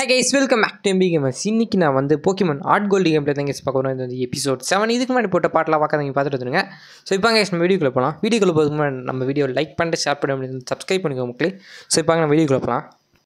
Hey guys welcome back to MP Gamers இன்னைக்கு நான் வந்து Pokemon art gold game play தான் கேஸ் பார்க்க போகிறோம் இந்த வந்து எபிசோட் செவன் இதுக்கு முன்னாடி போட்ட பாட்டெலாம் பார்க்காதீங்க பார்த்துட்டு வந்துருங்க ஸோ இப்போ கேஸ் நம்ம வீடியோக்குள்ள போகலாம் வீடியோக்குள்ள போகிறதுக்கு முன்னாடி நம்ம வீடியோ லைக் பண்ணிட்டு ஷேர் பண்ண முடியாது சப்ஸ்கிரைப் பண்ணிக்கோ மக்களே ஸோ இப்போ நம்ம வீடியோக்குள்ள போகலாம்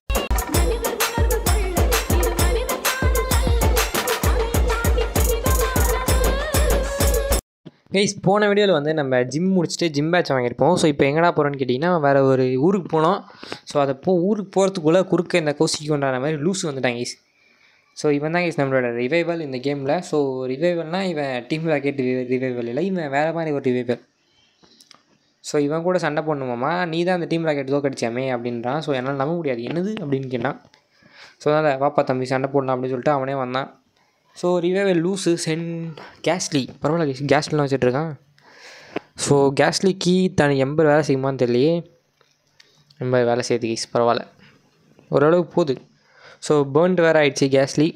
கைஸ் போன வீடியோவில் வந்து நம்ம ஜிம் முடிச்சுட்டு ஜிம் பேட்ச் வாங்கியிருப்போம் ஸோ இப்போ எங்கடா போகிறோன்னு கேட்டிங்கன்னா வேறு ஒரு ஊருக்கு போனோம் ஸோ அதை போ ஊருக்கு போகிறதுக்குள்ளே குறுக்க இந்த கௌசிக்கு கொண்டாட மாதிரி லூஸ் வந்துட்டாங்க கைஸ் ஸோ இவன் தான் கைஸ் நம்மளோட ரிவைவல் இந்த கேமில் ஸோ ரிவைவல்னால் இவன் டீம் ராக்கெட் ரிவைவல் இல்லை இவன் வேறு மாதிரி ஒரு ரிவைவல் ஸோ இவன் கூட சண்டை பண்ணுமாமா நீ தான் அந்த டீம் ராக்கெட் தோக்கடிச்சாமே அப்படின்றான் ஸோ என்னால் நம்ப முடியாது என்னது அப்படின்னு கேட்டான் ஸோ அதனால் வாப்பா தம்பி சண்டை போடலாம் அப்படின்னு சொல்லிட்டு அவனே வந்தான் ஸோ ரிவைவல் லூஸு சென் கேஸ்லி பரவாயில்ல கேஸ்லிலாம் வச்சுட்ருக்கான் ஸோ கேஸ்லிக்கு தன் எண்பது வேலை செய்யுமான்னு தெரியலையே எண்பது வேலை செய்யுது கைஸ் பரவாயில்ல ஓரளவுக்கு போகுது ஸோ பேர்ன்ட் வேறு ஆயிடுச்சு கேஸ்லி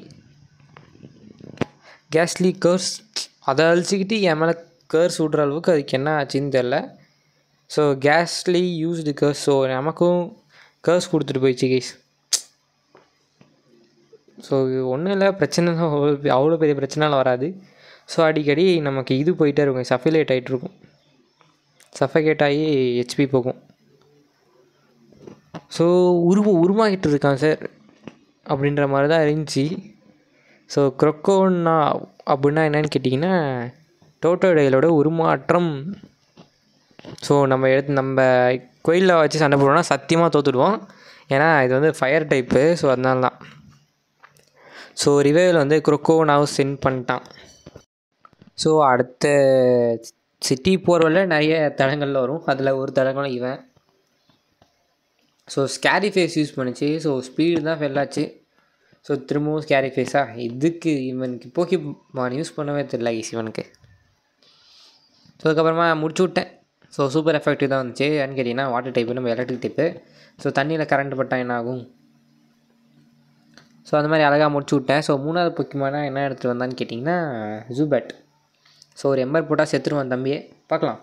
கேஸ்லி கேர்ஸ் அதை அழிச்சிக்கிட்டு என் மேலே கேர்ஸ் விட்ற அளவுக்கு அதுக்கு என்ன ஆச்சுன்னு தெரில so Gastly used curse so நமக்கும் கேர்ஸ் கொடுத்துட்டு போயிடுச்சு கைஸ் ஸோ ஒன்றும் இல்லை பிரச்சனை தான் அவ்வளோ அவ்வளோ பெரிய பிரச்சனைலாம் வராது ஸோ அடிக்கடி நமக்கு இது போயிட்டே இருக்கும் சஃபிலேட் ஆகிட்டு இருக்கும் சஃபகேட் ஆகி ஹெச்பி போகும் ஸோ உருவம் உருமாகிட்டு இருக்கான் சார் அப்படின்ற மாதிரி தான் இருந்துச்சு ஸோ க்ரொக்கோன்னா அப்படின்னா என்னன்னு கேட்டிங்கன்னா டோட்டோடைலோட உருமாற்றம் ஸோ நம்ம எடுத்து நம்ம கோயிலில் வச்சு சண்டை போடுறோம்னா சத்தியமாக தோற்றுடுவோம் ஏன்னா இது வந்து ஃபயர் டைப்பு ஸோ அதனால தான் ஸோ ரிவைவல் வந்து குரோக்கோனாவும் சென்ட் பண்ணிட்டான் ஸோ அடுத்த சிட்டி போகிறவரில் நிறைய தடங்கள்ல வரும் அதில் ஒரு தடங்களும் இவன் ஸோ ஸ்கேரி ஃபேஸ் யூஸ் பண்ணிச்சு ஸோ ஸ்பீடு தான் ஃபெல்லாச்சு ஸோ திரும்பவும் ஸ்கேரி ஃபேஸா இதுக்கு இவனுக்கு போக்கி மான் யூஸ் பண்ணவே தெரியல ஈஸ் இவனுக்கு ஸோ அதுக்கப்புறமா முடிச்சு விட்டேன் ஸோ சூப்பர் எஃபெக்டிவ் தான் வந்துச்சு ஏன்னு கேட்டிங்கன்னா வாட்டர் டைப்பு நம்ம எலக்ட்ரிக் டைப்பு ஸோ தண்ணியில் கரண்ட் பட்டால் என்ன ஆகும் ஸோ அந்த மாதிரி அழகாக முடிச்சு விட்டேன் ஸோ மூணாவது பொக்கிமானா என்ன எடுத்துகிட்டு வந்தான்னு கேட்டிங்கன்னா ஜூபேட் ஸோ ஒரு எம்பர் போட்டால் செத்துருவான் தம்பியே பார்க்கலாம்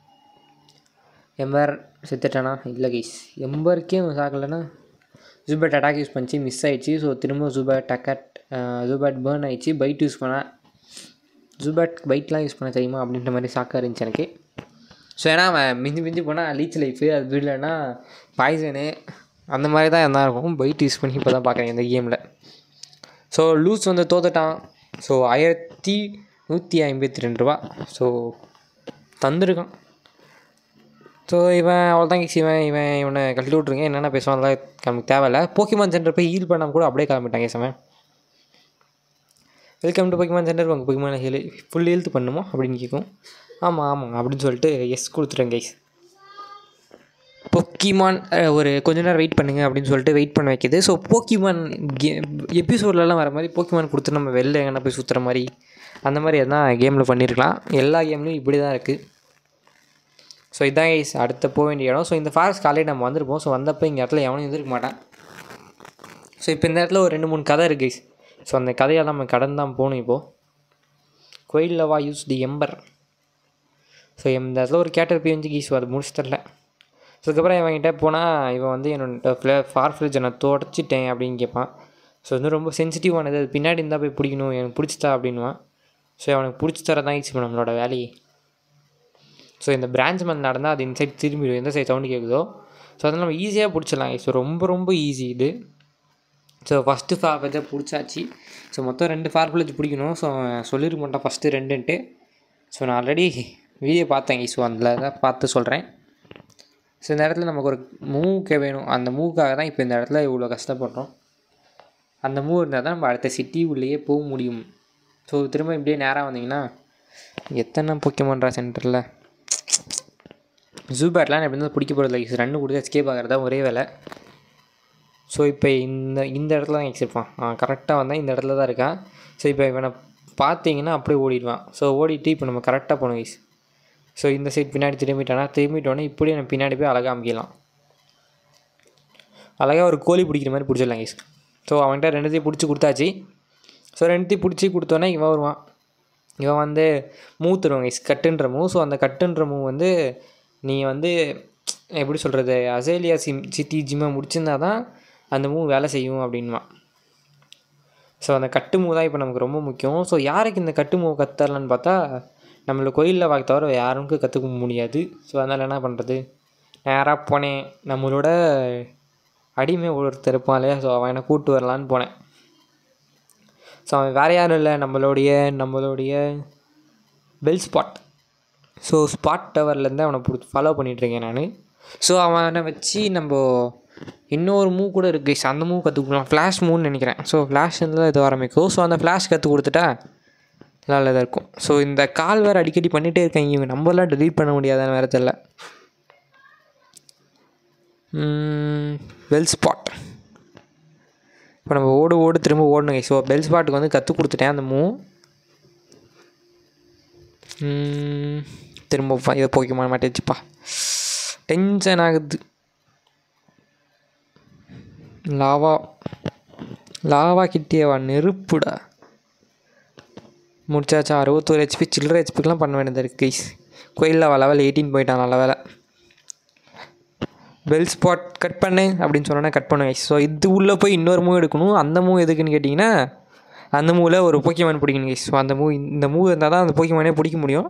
எம்பர் செத்துட்டானா இல்லை கைஸ் எம்பருக்கே சாக்கலைன்னா ஜூபேட் அட்டாக் யூஸ் பண்ணிச்சு மிஸ் ஆயிடுச்சு ஸோ திரும்ப ஜூபேட் அக்கட் ஜூபேட் பேர்ன் ஆயிடுச்சு பைட் யூஸ் பண்ணேன் ஜூபேட் பைட்லாம் யூஸ் பண்ண தெரியுமா அப்படின்ற மாதிரி சாக்காக இருந்துச்சு எனக்கு ஸோ ஏன்னா அவன் மிஞ்சி மிஞ்சி போனால் லீச் லைஃபு அது வீடலன்னா பாய்சனு அந்த மாதிரி தான் என்ன இருக்கும் பைட் யூஸ் பண்ணி இப்போ தான் பார்க்குறேன் இந்த கேமில் ஸோ லூஸ் வந்து தோத்துட்டான் ஸோ ஆயிரத்தி நூற்றி ஐம்பத்தி ரெண்டு ரூபா ஸோ தந்துருக்கான் ஸோ இவன் அவ்வளோதான் கிஸ் இவன் இவன் இவனை கழட்டி விட்ருங்க என்னென்ன பேசுவான் அதெல்லாம் நமக்கு தேவையில்ல போக்கிமான் சென்டர் போய் ஹீல் பண்ணாமல் கூட அப்படியே கிளம்பிட்டாங்க Keshavan welcome to Pokemon centre உங்கள் போக்கிமான ஹீல் ஃபுல் ஹெல்த் பண்ணுமோ அப்படின்னு கேட்கும் ஆமாம் ஆமாம் அப்படின்னு சொல்லிட்டு எஸ் கொடுத்துட்டேன் கைஸ் பொக்கிமான் ஒரு கொஞ்ச நேரம் வெயிட் பண்ணுங்க அப்படின்னு சொல்லிட்டு வெயிட் பண்ண வைக்கிது ஸோ போக்கிமான் கே எபிசோட்லலாம் வர மாதிரி போக்கிமான் கொடுத்து நம்ம வெளில எங்கன்னா போய் சுற்றுற மாதிரி அந்த மாதிரி எதனா கேமில் பண்ணியிருக்கலாம் எல்லா கேம்லேயும் இப்படி தான் இருக்குது ஸோ இதான் கைஸ் அடுத்த போக வேண்டிய இடம் ஸோ இந்த ஃபாரஸ்ட் காலையில் நம்ம வந்திருப்போம் ஸோ வந்தப்போ இங்கே இடத்துல எவனும் இருந்திருக்க மாட்டான் ஸோ இப்போ இந்த இடத்துல ஒரு ரெண்டு மூணு கதை இருக்குது கைஸ் ஸோ அந்த கதையெல்லாம் நம்ம கடந்து தான் போகணும் இப்போது கோயிலில் வா யூஸ் தி எம்பர் ஸோ இந்த இடத்துல ஒரு கேட்டர் போய் வந்து கீஸ் அது முடிச்சு தரல அதுக்கப்புறம் இவன்கிட்ட போனால் இவன் வந்து என்னோட ஃப்ளே ஃபார் ஃப்ரிட்ஜை நான் தொடச்சிட்டேன் அப்படின்னு கேட்பான் ஸோ வந்து ரொம்ப சென்சிட்டிவானது அது பின்னாடி இருந்தால் போய் பிடிக்கணும் எனக்கு பிடிச்சிட்டா அப்படின்வான் ஸோ அவனுக்கு பிடிச்சி தர தான் இப்போ நம்மளோட வேலையை ஸோ இந்த பிரான்ச் மேன் நடந்தால் அது இன்சைட் திரும்பிடும் எந்த சைட் சவுண்டு கேட்குதோ ஸோ அதனால் நம்ம ஈஸியாக பிடிச்சிடலாம் ஸோ ரொம்ப ரொம்ப ஈஸி இது ஸோ ஃபஸ்ட்டு ஃபார் ஃப்ரிட்ஜை பிடிச்சாச்சு ஸோ மொத்தம் ரெண்டு ஃபார் ஃப்ரிட்ஜ் பிடிக்கணும் ஸோ சொல்லிருக்க மாட்டான் ஃபஸ்ட்டு ரெண்டுன்ட்டு ஸோ நான் ஆல்ரெடி வீடியோ பார்த்தேன் ஸோ அதில் தான் பார்த்து சொல்கிறேன் ஸோ இந்த இடத்துல நமக்கு ஒரு மூவுக்கே வேணும் அந்த மூவுக்காக தான் இப்போ இந்த இடத்துல இவ்வளோ கஷ்டப்படுறோம் அந்த மூவ் இருந்தால் தான் நம்ம அடுத்த சிட்டி உள்ளேயே போக முடியும் ஸோ திரும்ப இப்படியே நேராக வந்தீங்கன்னா எத்தனை பொக்கிமான்றா சென்டரில் ஜூபேட்லாம் எப்படி இருந்தாலும் பிடிக்க போகிறது இல்லை ரன்னு கொடுத்து எஸ்கேப் ஆகிறது தான் ஒரே வேலை ஸோ இப்போ இந்த இந்த இடத்துல தான் எக்ஸிருப்பான் ஆ கரெக்டாக வந்தால் இந்த இடத்துல தான் இருக்கான் ஸோ இப்போ இவனை பார்த்தீங்கன்னா அப்படியே ஓடிடுவான் ஸோ ஓடிட்டு இப்போ நம்ம கரெக்டாக போகணும் கைஸ் ஸோ இந்த சைட் பின்னாடி திரும்பிட்டானா திரும்பிட்டோன்னே இப்படியே நம்ம பின்னாடி போய் அழகாக அமைக்கலாம் அழகாக ஒரு கோழி பிடிக்கிற மாதிரி பிடிச்சிடலாம் கைஸ் ஸோ அவன்கிட்ட ரெண்டுத்தையும் பிடிச்சி கொடுத்தாச்சு ஸோ ரெண்டுத்தையும் பிடிச்சி கொடுத்தோன்னே இவன் வருவான் இவன் வந்து மூவ் தருவாங்க கைஸ் கட்டுன்ற மூவ் ஸோ அந்த கட்டுன்ற மூவ் வந்து நீ வந்து எப்படி சொல்கிறது அசேலியா சிம் சிட்டி ஜிம்மை முடிச்சிருந்தா தான் அந்த மூவ் வேலை செய்யும் அப்படின்வான் ஸோ அந்த கட்டு மூவ் தான் இப்போ நமக்கு ரொம்ப முக்கியம் ஸோ யாருக்கு இந்த கட்டு மூவ் கற்றுத்தரலான்னு பார்த்தா நம்மளை கோயிலில் வாக்கு தவிர யாருக்கும் கற்றுக்க முடியாது ஸோ அதனால் என்ன பண்ணுறது நேராக போனேன் நம்மளோட அடிமை ஒருத்தர் இருப்பான் இல்லையா ஸோ அவனை கூப்பிட்டு வரலான்னு போனேன் ஸோ அவன் வேறு யாரும் இல்லை நம்மளுடைய நம்மளுடைய பெல் ஸ்பாட் ஸோ ஸ்பாட் டவர்லேருந்து அவனை பிடிச்சி ஃபாலோ பண்ணிகிட்ருக்கேன் நான் ஸோ அவனை வச்சு நம்ம இன்னொரு மூவ் கூட இருக்குது அந்த மூவ் கற்றுக் கொடுக்கலாம் ஃப்ளாஷ் மூவ்னு நினைக்கிறேன் ஸோ ஃப்ளாஷ்லேருந்து இது ஆரம்பிக்கும் ஸோ அந்த ஃப்ளாஷ் கற்றுக் கொடுத்துட்டா நல்லதாக இருக்கும் ஸோ இந்த கால் வேறு அடிக்கடி பண்ணிகிட்டே இருக்காங்க இவங்க நம்பர்லாம் delete பண்ண முடியாதான்னு வேறு தெரில பெல் ஸ்பாட் இப்போ நம்ம ஓடு ஓடு திரும்ப ஓடணும் ஸோ பெல் ஸ்பாட்டுக்கு வந்து கற்றுக் கொடுத்துட்டேன் அந்த மூவ் ம், திரும்ப ப- இதை போய்க்க மாட்டேச்சுப்பா டென்ஷன் ஆகுது லாவா லாவா கிட்டேவா நெருப்புடா முடிச்சாச்சா அறுபத்தோரு ஹெச்பி சில்லற ஹெச்பிக்கெலாம் பண்ண வேண்டியது இருக்குது கைஸ் கோயிலில் அவள் லெவல் எயிட்டீன் போயிட்டான் நல்ல வேலை பெல் ஸ்பாட் கட் பண்ணு அப்படின்னு சொன்னோன்னே கட் பண்ணு கைஸ் ஸோ இது உள்ளே போய் இன்னொரு மூவ் எடுக்கணும் அந்த மூவ் எதுக்குன்னு கேட்டிங்கன்னா அந்த மூவில் ஒரு போக்கியமான் பிடிக்கணும் கைஸ் ஸோ அந்த மூவ் இந்த மூவ் இருந்தால் தான் அந்த போக்கியமானே பிடிக்க முடியும்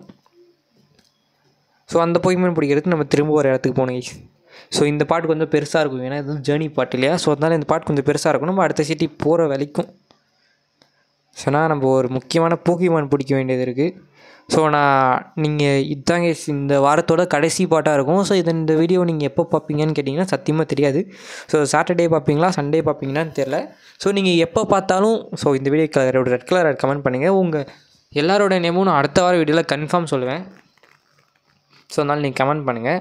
ஸோ அந்த போக்கியமான் பிடிக்கிறதுக்கு நம்ம திரும்ப ஒரு இடத்துக்கு போகணும் கைஸ் ஸோ இந்த பாட்டு கொஞ்சம் பெருசாக இருக்கும் ஏன்னா இது வந்து ஜேர்னி பாட்டு இல்லையா ஸோ அதனால் இந்த பாட்டு கொஞ்சம் பெருசாக இருக்கும் நம்ம அடுத்த சிட்டி போகிற வரைக்கும் சொன்னால் நம்ம ஒரு முக்கியமான போக்கிமான் பிடிக்க வேண்டியது இருக்குது ஸோ நான் நீங்கள் இதாங்க இந்த வாரத்தோட கடைசி பாட்டாக இருக்கும் ஸோ இது இந்த வீடியோ நீங்கள் எப்போ பார்ப்பீங்கன்னு கேட்டிங்கன்னா சத்தியமாக தெரியாது ஸோ சாட்டர்டே பார்ப்பீங்களா சண்டே பார்ப்பீங்களான்னு தெரில ஸோ நீங்கள் எப்போ பார்த்தாலும் ஸோ இந்த வீடியோ கலரோட ரெட் கலர் கமெண்ட் பண்ணுங்கள் உங்கள் எல்லாரோட நேமும் நான் அடுத்த வார வீடியோவில் கன்ஃபார்ம் சொல்லுவேன் ஸோ அதனால் நீங்கள் கமெண்ட் பண்ணுங்கள்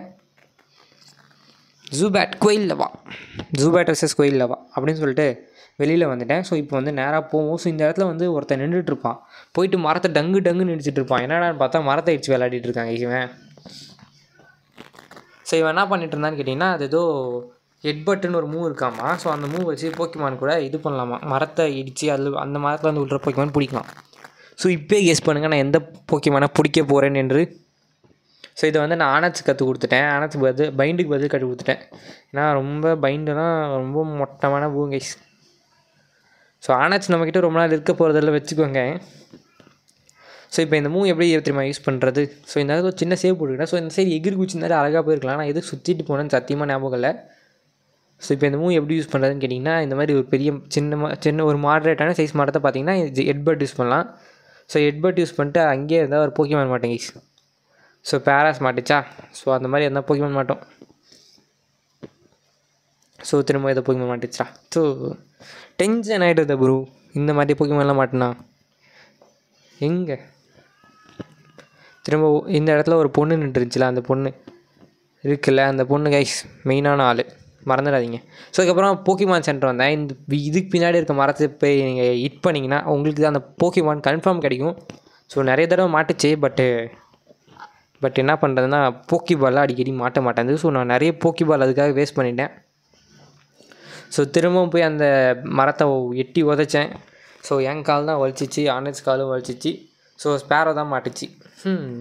ஜூபேட் கோயிலில் வா ஜூபேட் வர்சஸ் கோயிலில் வா அப்படின்னு சொல்லிட்டு வெளியில் வந்துட்டேன் ஸோ இப்போ வந்து நேராக போவோம் ஸோ இந்த இடத்துல வந்து ஒருத்தன் நின்றுட்டு இருப்பான் போயிட்டு மரத்தை டங்கு டங்குன்னு இடிச்சிட்டு இருப்பான் என்னடான்னு பார்த்தா மரத்தை இடிச்சு விளையாடிட்டு இருக்காங்க இவன் ஸோ இவன் என்ன பண்ணிட்டு இருந்தான்னு கேட்டிங்கன்னா அது ஏதோ ஹெட்பட்டுன்னு ஒரு மூவ் இருக்காமா ஸோ அந்த மூவ் வச்சு போக்கிமான் கூட இது பண்ணலாமா மரத்தை இடித்து அதில் அந்த மரத்தில் வந்து விழுற போக்கிமான் பிடிக்கலாம் ஸோ இப்போயே கெஸ் பண்ணுங்கள் நான் எந்த போக்கிமானை பிடிக்க போகிறேன் என்று ஸோ இதை வந்து நான் ஆனட்ஸ் கற்றுக் கொடுத்துட்டேன் ஆனட்ஸ் பதில் பைண்டுக்கு பதில் கற்றுக் கொடுத்துட்டேன் ஏன்னா ரொம்ப பைண்டுலாம் ரொம்ப மொட்டமான பூங்கைஸ் ஸோ ஆனட்ஸ் நம்மக்கிட்ட ரொம்ப நாள் இருக்க போகிறதில்ல வச்சுக்கோங்க ஸோ இப்போ இந்த மூவ் எப்படி தெரியுமா யூஸ் பண்ணுறது ஸோ இந்த இடத்துல ஒரு சின்ன சேவ் போட்டுக்கிட்டேன் ஸோ இந்த சைடு எகிரி குச்சிருந்தாலும் அழகாக போயிருக்கலாம் நான் எதுக்கு சுற்றிட்டு போனேன்னு சத்தியமாக ஞாபகம் இல்லை ஸோ இப்போ இந்த மூவ் எப்படி யூஸ் பண்ணுறதுன்னு கேட்டிங்கன்னா இந்த மாதிரி ஒரு பெரிய சின்ன மா- சின்ன ஒரு மாடரேட்டான சைஸ் மரத்தை பார்த்தீங்கன்னா ஹெட்பட் யூஸ் பண்ணலாம் ஸோ ஹெட்பட் யூஸ் பண்ணிட்டு அங்கேயே இருந்தால் ஒரு போக்கிமான் மாட்டேங்க ஸோ பேராஸ் மாட்டுச்சா ஸோ அந்த மாதிரி இருந்தால் போக்கிமான் மாட்டோம் ஸோ திரும்ப இதை போக்கிமான் மாட்டுச்சா ஸோ டென்ஷன் ஆகிடுது ப்ரோ இந்த மாதிரி போக்கிமான்லாம் மாட்டினா எங்கே திரும்ப இந்த இடத்துல ஒரு பொண்ணு நின்றுருந்துச்சுல அந்த பொண்ணு இருக்குல்ல அந்த பொண்ணு கைஸ் மெயினான ஆள் மறந்துடாதீங்க ஸோ அதுக்கப்புறம் போக்கிமான் சென்டர் வந்தேன் இந்த வி- இதுக்கு பின்னாடி இருக்க மரத்தை போய் நீங்கள் ஹிட் பண்ணிங்கன்னா உங்களுக்கு தான் அந்த போக்கிமான் கன்ஃபார்ம் கிடைக்கும் ஸோ நிறைய தடவை மாட்டுச்சு பட்டு பட் என்ன பண்ணுறதுன்னா போக்கி பால்லாம் அடிக்கடி மாட்ட மாட்டேங்குது ஸோ நான் நிறைய போக்கி பால் அதுக்காக வேஸ்ட் பண்ணிட்டேன் ஸோ திரும்பவும் போய் அந்த மரத்தை எட்டி உதைச்சேன் ஸோ என் கால் தான் வலிச்சிச்சு ஆனஸ் காலும் வலிச்சிச்சு ஸோ ஸ்பேரோ தான் மாட்டுச்சு ம்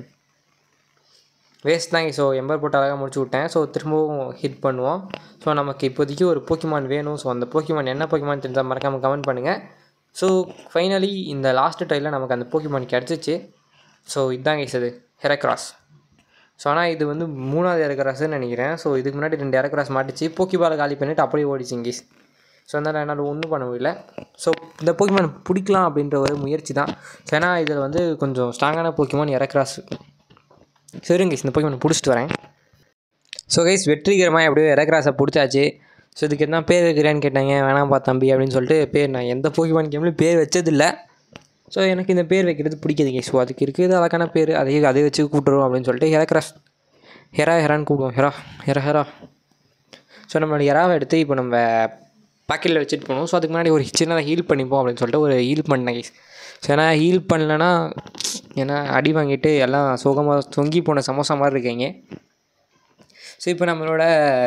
வேஸ்ட் தாங்க ஸோ எம்பர் போட்டு அழகாக முடிச்சு விட்டேன் ஸோ திரும்பவும் ஹிட் பண்ணுவோம் ஸோ நமக்கு இப்போதைக்கு ஒரு போக்கிமான் வேணும் ஸோ அந்த போக்கிமான் என்ன போக்கிமான் தெரிஞ்சால் மறக்காமல் கமெண்ட் பண்ணுங்கள் ஸோ ஃபைனலி இந்த லாஸ்ட் ட்ரையில் நமக்கு அந்த போக்கிமான் கிடச்சிச்சு ஸோ இதுதாங்க இது ஹெரக்ராஸ் ஸோ ஆனால் இது வந்து மூணாவது இறக்குறாஸ்ன்னு நினைக்கிறேன் ஸோ இதுக்கு முன்னாடி ரெண்டு இறக்குறாஸ் மாட்டுச்சு போக்கிபாலை காலி பண்ணிவிட்டு அப்படியே ஓடிச்சு இங்கிஸ் ஸோ அதனால் என்னால் ஒன்றும் பண்ண முடியல ஸோ இந்த போக்கிமான் பிடிக்கலாம் அப்படின்ற ஒரு முயற்சி தான் ஸோ ஏன்னா இதில் வந்து கொஞ்சம் ஸ்ட்ராங்கான போக்கிமான் இறக்குறாஸ் சரிங்க இந்த போக்கிமான் பிடிச்சிட்டு வரேன் ஸோ கைஸ் வெற்றிகரமாக எப்படியோ இறக்குறாஸை பிடிச்சாச்சு ஸோ இதுக்கு என்ன பேர் வைக்கிறேன்னு கேட்டாங்க வேணாம்ப்பா தம்பி அப்படின்னு சொல்லிட்டு பேர் நான் எந்த போக்கிமான் கேம்லையும் பேர் வச்சதில்லை ஸோ எனக்கு இந்த பேர் வைக்கிறது பிடிக்குது ஸோ அதுக்கு இருக்குது அழகான பேர் அதையே அதை வச்சு கூப்பிட்டுருவோம் அப்படின்னு சொல்லிட்டு ஹெரக்ராஸ் ஹெரா ஹெரான்னு கூப்பிடுவோம் ஹெரா ஹெரா ஹெரா ஸோ நம்மளோட ஹெராவை எடுத்து இப்போ நம்ம பாக்கெட்டில் வச்சுட்டு போகணும் ஸோ அதுக்கு முன்னாடி ஒரு சின்னதாக ஹீல் பண்ணிப்போம் அப்படின்னு சொல்லிட்டு ஒரு ஹீல் பண்ணேன் கைஸ் ஸோ ஏன்னா ஹீல் பண்ணலன்னா ஏன்னா அடி வாங்கிட்டு எல்லாம் சுகமாக தொங்கி போன சமோசா மாதிரி இருக்கீங்க ஸோ இப்போ நம்மளோட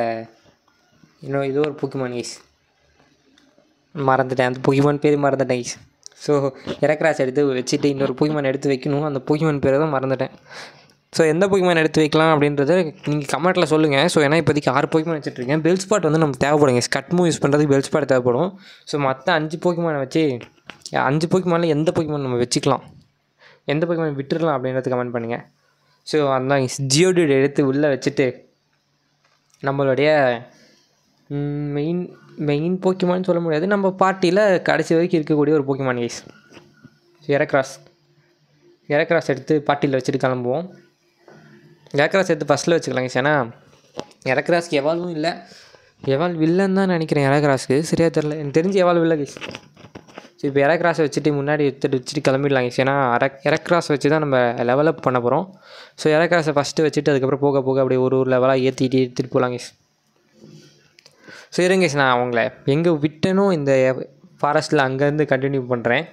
இன்னும் இது ஒரு புக்கிமான் கைஸ் மறந்துட்டேன் அந்த புக்கிமான் பேர் மறந்துட்டேன் கைஸ் ஸோ இறக்ராஸ் எடுத்து வச்சுட்டு இன்னொரு புக்கிமான் எடுத்து வைக்கணும் அந்த புக்கிமான் பேரை தான் மறந்துட்டேன் ஸோ எந்த புக்கிமான் எடுத்து வைக்கலாம் அப்படின்றத நீங்கள் கமெண்ட்டில் சொல்லுங்கள் ஸோ ஏன்னா இப்போதைக்கு ஆறு புக்கிமான் வச்சுட்ருக்கேன் பெல் ஸ்பாட் வந்து நமக்கு தேவைப்படுங்க ஸ்கட் மூவ் யூஸ் பண்ணுறதுக்கு பெல் ஸ்பாட் தேவைப்படும் ஸோ மற்ற அஞ்சு புக்கிமானை வச்சு அஞ்சு போக்கிமானில் எந்த போக்கிமான் நம்ம வச்சுக்கலாம் எந்த போக்கிமான் விட்டுடலாம் அப்படின்றத கமெண்ட் பண்ணுங்கள் ஸோ அந்த ஜியோடியோட எடுத்து உள்ளே வச்சுட்டு நம்மளுடைய மெயின் மெயின் போக்கிமான்னு சொல்ல முடியாது நம்ம பார்ட்டியில் கடைசி வரைக்கும் இருக்கக்கூடிய ஒரு போக்கிமான் கேஸ் எரக்ராஸ் எரக்ராஸ் எடுத்து பார்ட்டியில் வச்சுட்டு கிளம்புவோம் எரக்ராஸ் எடுத்து ஃபஸ்ட்டில் வச்சுக்கலாம் கேஸ் ஏன்னா எரக்ராஸ்க்கு எவால்வும் இல்லை எவால்வ் இல்லைன்னு தான் நினைக்கிறேன் எரக்ராஸ்க்கு சரியாக தெரில எனக்கு தெரிஞ்சு எவால்வ் இல்லை கேஸ் ஸோ இப்போ எரக்ராஸை வச்சுட்டு முன்னாடி எடுத்துட்டு வச்சுட்டு கிளம்பிடலாம் கேஸ் ஏன்னா எரக் எரக்ராஸ் வச்சு தான் நம்ம லெவலப் பண்ண போகிறோம் ஸோ எரக்ராஸை ஃபஸ்ட்டு வச்சுட்டு அதுக்கப்புறம் போக போக அப்படியே ஒரு ஒரு லெவலாக ஏற்றிட்டு எடுத்துகிட்டு போகலாம் கேஸ் ஸோ இருங்க கேஸ் நான் அவங்கள எங்கே விட்டனோ இந்த ஃபாரஸ்ட்டில் அங்கேருந்து கண்டினியூ பண்ணுறேன்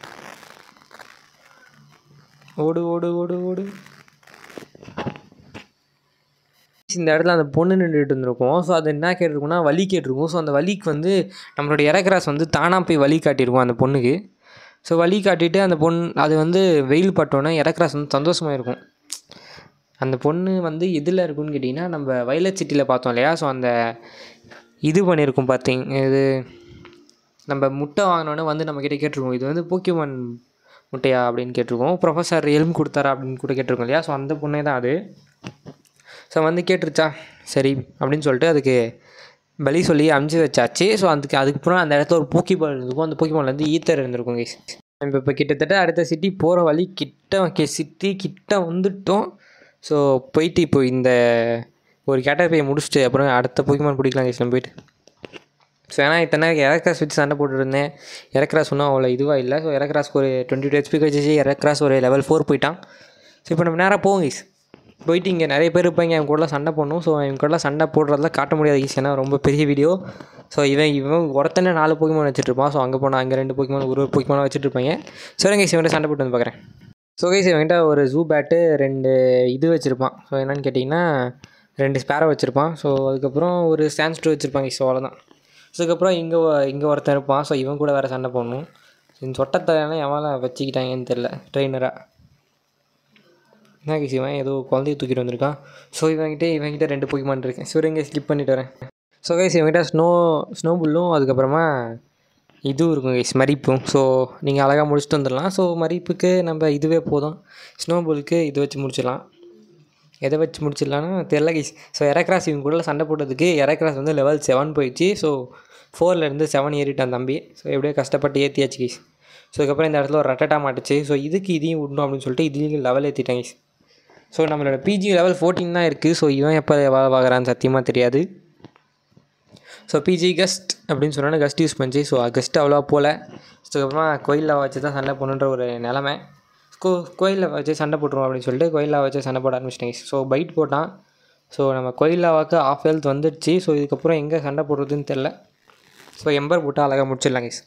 ஓடு ஓடு ஓடு ஓடு இந்த இடத்துல அந்த பொண்ணு நின்றுட்டு இருந்திருக்கும் ஸோ அது என்ன கேட்டிருக்கும்னா வலி கேட்டிருக்கும் ஸோ அந்த வலிக்கு வந்து நம்மளுடைய இறக்கராஸ் வந்து தானாக போய் வலி காட்டியிருக்கும் அந்த பொண்ணுக்கு ஸோ வலி காட்டிட்டு அந்த பொண்ணு அது வந்து வெயில் பட்டோன்னே இறக்கராஸ் வந்து சந்தோஷமாக இருக்கும் அந்த பொண்ணு வந்து எதில் இருக்குன்னு கேட்டிங்கன்னா நம்ம வயலட் சிட்டியில் பார்த்தோம் இல்லையா ஸோ அந்த இது பண்ணியிருக்கும் பார்த்தீங்க இது நம்ம முட்டை வாங்கினோன்னே வந்து நம்மக்கிட்ட கேட்டிருக்கோம் இது வந்து போக்கிமான் முட்டையா அப்படின்னு கேட்டிருக்கோம் ப்ரொஃபஸர் எலும்பு கொடுத்தாரா அப்படின்னு கூட கேட்டிருக்கோம் இல்லையா ஸோ அந்த பொண்ணே தான் அது ஸோ வந்து கேட்டுருச்சா சரி அப்படின்னு சொல்லிட்டு அதுக்கு பலி சொல்லி அமுச்சு வச்சாச்சு ஸோ அதுக்கு அதுக்கப்புறம் அந்த இடத்துல ஒரு போக்கிபால் இருந்திருக்கும் அந்த போக்கிபால்லேருந்து ஈத்தர் இருந்திருக்கும் கைஸ் இப்போ இப்போ கிட்டத்தட்ட அடுத்த சிட்டி போகிற வழி கிட்ட கே சிட்டி கிட்ட வந்துட்டோம் ஸோ போயிட்டு இப்போ இந்த ஒரு கேட்டகரியை முடிச்சுட்டு அப்புறம் அடுத்த போக்கிமான் பிடிக்கலாம் கைஸ் நம்ம போயிட்டு ஸோ ஏன்னா இத்தனை எரக்ராஸ் வச்சு சண்டை போட்டுருந்தேன் எரக்ராஸ் ஒன்றும் அவ்வளோ இதுவாக இல்லை ஸோ எரக்ராஸ்க்கு ஒரு டுவெண்ட்டி டூ ஹெச்பி வச்சு எரக்ராஸ் ஒரு லெவல் ஃபோர் போயிட்டான் ஸோ இப்போ நம்ம நேராக போவோம் கைஸ் போயிட்டு இங்கே நிறைய பேர் இருப்பாங்க அவங்க கூடலாம் சண்டை போடணும் ஸோ அவங்க கூடலாம் சண்டை போடுறதெல்லாம் காட்ட முடியாது ஈஸி ஏன்னா ரொம்ப பெரிய வீடியோ ஸோ இவன் இவன் ஒருத்தனே நாலு போக்கிமான் வச்சுட்டு இருப்பான் ஸோ அங்கே போனால் அங்கே ரெண்டு போக்கிமான் ஒரு ஒரு போக்கிமான் வச்சுட்டு இருப்பாங்க ஸோ கைஸ் இவன்ட்ட சண்டை போட்டு வந்து பார்க்குறேன் ஸோ கைஸ் இவன்கிட்ட ஒரு ஜூ பேட்டு ரெண்டு இது வச்சுருப்பான் ஸோ என்னென்னு கேட்டிங்கன்னா ரெண்டு ஸ்பேரோ வச்சுருப்பான் ஸோ அதுக்கப்புறம் ஒரு ஸ்டாண்ட் ஸ்டோ வச்சுருப்பாங்க ஸோ அவ்வளோதான் ஸோ அதுக்கப்புறம் இங்கே இங்கே ஒருத்தன் இருப்பான் ஸோ இவன் கூட வேறு சண்டை போடணும் இந்த சொட்டத்தலையெல்லாம் எவனை வச்சுக்கிட்டாங்கன்னு தெரில ட்ரெயினராக என்ன கேஸ் இவன் ஏதோ குழந்தைய தூக்கிட்டு வந்திருக்கான் ஸோ இவன்கிட்ட இவன்கிட்ட ரெண்டு போக்கிமான் இருக்கேன் ஸோ இங்கே ஸ்கிப் பண்ணிட்டு வரேன் ஸோ கைஸ் இவன்கிட்ட ஸ்னோ ஸ்னோ புல்லும் அதுக்கப்புறமா இதுவும் இருக்கும் கைஸ் மரிப்பும் ஸோ நீங்கள் அழகாக முடிச்சுட்டு வந்துடலாம் ஸோ மரிப்புக்கு நம்ம இதுவே போதும் ஸ்னோ புல்லுக்கு இது வச்சு முடிச்சிடலாம் எதை வச்சு முடிச்சிடலான்னா தெரில கைஸ் ஸோ எரக்ராஸ் இவங்க கூட சண்டை போட்டதுக்கு எரக்ராஸ் வந்து லெவல் செவன் போயிடுச்சு ஸோ ஃபோர்லேருந்து செவன் ஏறிட்டான் தம்பி ஸோ எப்படியோ கஷ்டப்பட்டு ஏற்றியாச்சு கைஸ் ஸோ அதுக்கப்புறம் இந்த இடத்துல ஒரு ரட்டட்டா மாட்டுச்சு ஸோ இதுக்கு இதையும் விடணும் அப்படின்னு சொல்லிட்டு இதுலேயும் லெவல் ஏற்றிட்டாங்க கைஸ் ஸோ நம்மளோட பிஜி லெவல் ஃபோர்டீன் தான் இருக்குது ஸோ இவன் எப்போ வேலை பார்க்குறான்னு சத்தியமாக தெரியாது ஸோ பிஜி கஸ்ட் அப்படின்னு சொன்னோன்னே கஸ்ட் யூஸ் பண்ணிச்சு ஸோ கஸ்ட் அவ்வளோவா போகல அதுக்கப்புறமா கோயிலில் வச்சு தான் சண்டை போடணுன்ற ஒரு நிலமை கோ கோயிலில் வச்சு சண்டை போட்டுருவோம் அப்படின்னு சொல்லிட்டு கோயிலில் வச்சு சண்டை போட ஆரம்பிச்சிட்டாங்க ஸோ பைட் போட்டான் ஸோ நம்ம கோயிலாவாக்கு ஆஃப் ஹெல்த் வந்துடுச்சு ஸோ இதுக்கப்புறம் எங்கே சண்டை போடுறதுன்னு தெரில ஸோ எம்பர் போட்டால் அழகாக முடிச்சிடலாம் கைஸ்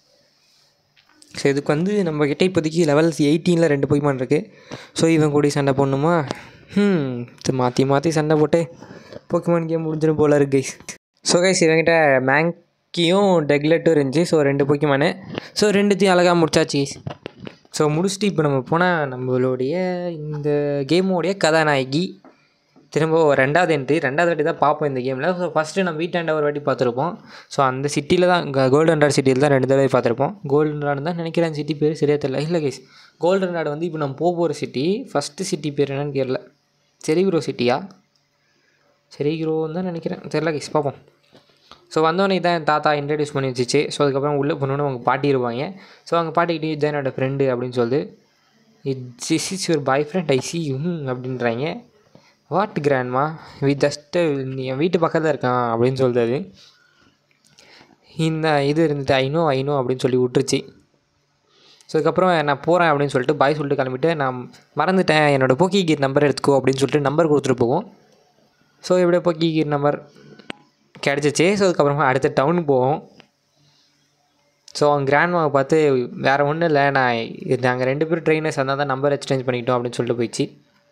ஸோ இதுக்கு வந்து நம்மக்கிட்ட இப்போதைக்கு லெவல்ஸ் எயிட்டீனில் ரெண்டு போய்மான் இருக்குது ஸோ இவன் கூடி சண்டை போடணுமா ம் மாற்றி மாற்றி சண்டை போட்டு போக்கிமான் கேம் முடிஞ்சிடும் போல இருக்கு கைஸ் ஸோ கைஸ் இவங்கிட்ட மேங்கியும் டெக்லெட்டும் இருந்துச்சு ஸோ ரெண்டு போக்கிமானு ஸோ ரெண்டுத்தையும் அழகாக முடிச்சாச்சு கைஸ் ஸோ முடிச்சுட்டு இப்போ நம்ம போனால் நம்மளுடைய இந்த கேமோடைய கதாநாயகி திரும்ப ஒரு ரெண்டாவது என்ட்ரி ரெண்டாவது வாட்டி தான் பார்ப்போம் இந்த கேமில் ஸோ ஃபஸ்ட்டு நம்ம வீட்டாண்ட ஒரு வாட்டி பார்த்துருப்போம் ஸோ அந்த சிட்டியில் தான் கோல்டன் ராட் சிட்டியில் தான் ரெண்டு தடவை பார்த்துருப்போம் கோல்டன் ராடு தான் நினைக்கிறேன் சிட்டி பேர் சரியா தெரியல இல்லை கேஸ் கோல்டன் ராடு வந்து இப்போ நம்ம போக போகிற சிட்டி ஃபஸ்ட்டு சிட்டி பேர் என்னன்னு தெரியல செரிகிரோ சிட்டியா செரிகிரோன்னு தான் நினைக்கிறேன் தெரில கேஸ் பார்ப்போம் ஸோ வந்தோடனே இதான் என் தாத்தா இன்ட்ரடியூஸ் பண்ணி வச்சுச்சு ஸோ அதுக்கப்புறம் உள்ளே போனோன்னு அவங்க பாட்டி இருப்பாங்க ஸோ அவங்க பாட்டிக்கிட்டே இதுதான் என்னோடய ஃப்ரெண்டு அப்படின்னு சொல்லுது it's is is your boyfriend I see you அப்படின்றாங்க வாட் கிராண்ட்மா வி ஜஸ்ட்டு என் வீட்டு பக்கத்தில் இருக்கான் அப்படின்னு சொல்லுது அது இந்த இது இருந்துட்டு ஐநோ ஐநோ அப்படின்னு சொல்லி விட்டுருச்சு ஸோ அதுக்கப்புறம் நான் போகிறேன் அப்படின்னு சொல்லிட்டு பாய் சொல்லிட்டு கிளம்பிட்டு நான் மறந்துட்டேன் என்னோடய போக்கி கீர் நம்பர் எடுத்துக்கோ அப்படின்னு சொல்லிட்டு நம்பர் கொடுத்துட்டு போவோம் ஸோ எப்படியோ போக்கி கீர் நம்பர் கிடச்சிச்சு ஸோ அதுக்கப்புறமா அடுத்த டவுனுக்கு போவோம் ஸோ அவங்க கிராண்ட்மாவை பார்த்து வேறு ஒன்றும் இல்லை நான் இது நாங்கள் ரெண்டு பேரும் ட்ரெயினர்ஸ் இருந்தால் தான் நம்பர் எக்ஸ்சேஞ்ச் பண்ணிக்கிட்டோம் அப்படின்னு சொல்லிட்டு போயிடுச்சு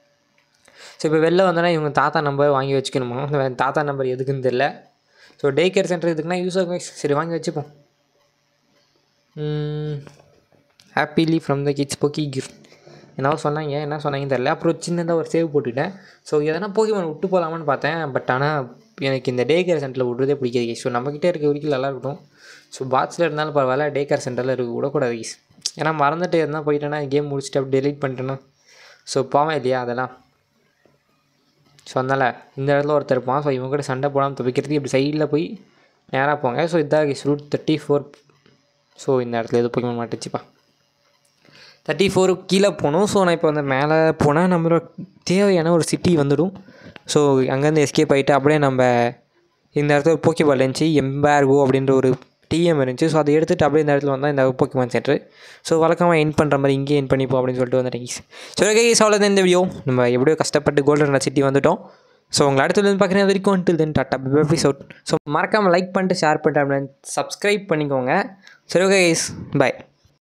ஸோ இப்போ வெளில வந்தோன்னா இவங்க தாத்தா நம்பர் வாங்கி வச்சுக்கணுமா இந்த தாத்தா நம்பர் எதுக்குன்னு தெரில ஸோ டே கேர் சென்டர் எதுக்குன்னா யூஸ் ஆகும் சரி வாங்கி வச்சுப்போம் happily from the kids poke gift என்னவோ சொன்னாங்க என்ன சொன்னாங்கன்னு தெரில அப்புறம் சின்னதாக ஒரு சேவ் போட்டுக்கிட்டேன் ஸோ எதனா போக்கிமான் விட்டு போகலாமான்னு பார்த்தேன் பட் ஆனால் எனக்கு இந்த டே கேர் சென்டரில் விட்றதே பிடிக்காது ஸோ நம்மக்கிட்ட இருக்க வரைக்கும் நல்லா இருக்கட்டும் ஸோ பாக்ஸில் இருந்தாலும் பரவாயில்ல டே கேர் சென்டரில் இருக்க விடக்கூடாது கைஸ் ஏன்னா மறந்துட்டு இருந்தால் போயிட்டேன்னா கேம் முடிச்சுட்டு அப்படி டெலீட் பண்ணிட்டேன்னா ஸோ பாவம் இல்லையா அதெல்லாம் ஸோ அதனால் இந்த இடத்துல ஒருத்தர் இருப்பான் ஸோ இவங்க கூட சண்டை போடாமல் துவைக்கிறதுக்கு இப்படி சைடில் போய் நேராக போங்க ஸோ இதாக ரூட் தேர்ட்டி ஃபோர் ஸோ இந்த இடத்துல எது போய் மாட்டுச்சுப்பா தேர்ட்டி ஃபோர் கீழே போகணும் ஸோ நான் இப்போ வந்து மேலே போனால் நம்மளோட தேவையான ஒரு சிட்டி வந்துடும் ஸோ அங்கேருந்து எஸ்கேப் ஆகிட்டு அப்படியே நம்ம இந்த இடத்துல ஒரு போக்கிபால் இருந்துச்சு எம்பார்கோ அப்படின்ற ஒரு டிஎம் இருந்துச்சு ஸோ அதை எடுத்துகிட்டு அப்படியே இந்த இடத்துல வந்தால் இந்த போக்கிமான் சென்டர் ஸோ வழக்கமாக என் பண்ணுற மாதிரி இங்கேயே என் பண்ணிப்போம் அப்படின்னு சொல்லிட்டு வந்துட்டேன் guys. சரி ஓகே அவ்வளோதான் இந்த வீடியோ நம்ம எப்படியோ கஷ்டப்பட்டு கோல்டன் சிட்டி வந்துட்டோம் ஸோ உங்களை அடுத்தது வந்து பார்க்குறேன் அது வரைக்கும் until then டாட்டா எபிசோட் ஸோ மறக்காமல் லைக் பண்ணிட்டு ஷேர் பண்ணிட்டு அப்படின்னு சப்ஸ்கிரைப் பண்ணிக்கோங்க சரி ஓகே கைஸ் பாய்